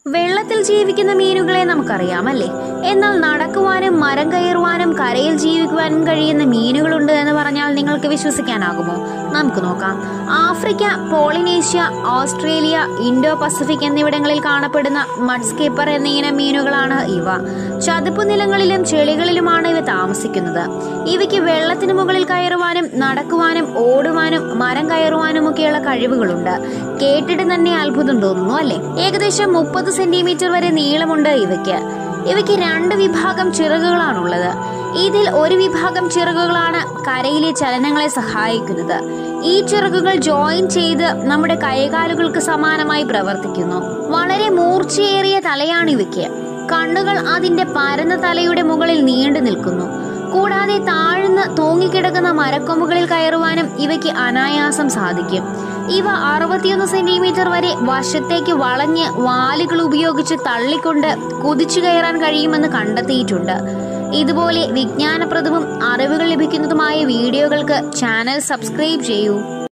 വെള്ളത്തിൽ ജീവിക്കുന്ന മീനുകളെ നമുക്കറിയാമല്ലേ എന്നാൽ നടക്കുവാനും മരം കയറുവാനും കരയിൽ ജീവിക്കുവാനും കഴിയുന്ന മീനുകളുണ്ട് എന്ന് പറഞ്ഞാൽ നിങ്ങൾക്ക് വിശ്വസിക്കാനാകുമോ നമുക്ക് നോക്കാം Africa Polynesia Australia Indo Pacific എന്നിവിടങ്ങളിൽ കാണപ്പെടുന്ന മഡ്സ്കേപ്പർ എന്ന ഇനം മീനുകളാണ് ഇവ ചതുപ്പ് നിലങ്ങളിലും ചെളികളിലുമാണ് ഇവ താമസിക്കുന്നത് ഇവയ്ക്ക് വെള്ളത്തിന് മുകളിൽ കയറുവാനും നടക്കുവാനും ഓടുവാനും മരം കയറുവാനും ഒക്കെയുള്ള കഴിവുകളുണ്ട് കേട്ടിട്ട് തന്നെ അത്ഭുതം തോന്നുന്നു അല്ലേ ഏകദേശം മുപ്പത് സെന്റിമീറ്റർ വരെ നീളമുണ്ട് ഇവയ്ക്ക് ഇവയ്ക്ക് രണ്ട് വിഭാഗം ചിറകുകളാണുള്ളത് ഇതിൽ ഒരു വിഭാഗം ചിറകുകളാണ് കരയിലെ ചലനങ്ങളെ സഹായിക്കുന്നത് ഈ ചിറകുകൾ ജോയിൻ ചെയ്ത് നമ്മുടെ കൈകാലുകൾക്ക് സമാനമായി പ്രവർത്തിക്കുന്നു വളരെ മൂർച്ചയേറിയ തലയാണ് ഇവയ്ക്ക് കണ്ണുകൾ അതിന്റെ പരന്ന തലയുടെ മുകളിൽ നീണ്ടു നിൽക്കുന്നു കൂടാതെ താഴ്ന്ന് തൂങ്ങിക്കിടക്കുന്ന മരക്കൊമ്പുകളിൽ കയറുവാനും ഇവയ്ക്ക് അനായാസം സാധിക്കും ഇവ അറുപത്തിയൊന്ന് സെന്റിമീറ്റർ വരെ വശത്തേക്ക് വളഞ്ഞ് വാലുകൾ ഉപയോഗിച്ച് തള്ളിക്കൊണ്ട് കുതിച്ചു കയറാൻ കഴിയുമെന്ന് കണ്ടെത്തിയിട്ടുണ്ട് ഇതുപോലെ വിജ്ഞാനപ്രദവും അറിവുകൾ ലഭിക്കുന്നതുമായ വീഡിയോകൾക്ക് ചാനൽ സബ്സ്ക്രൈബ് ചെയ്യൂ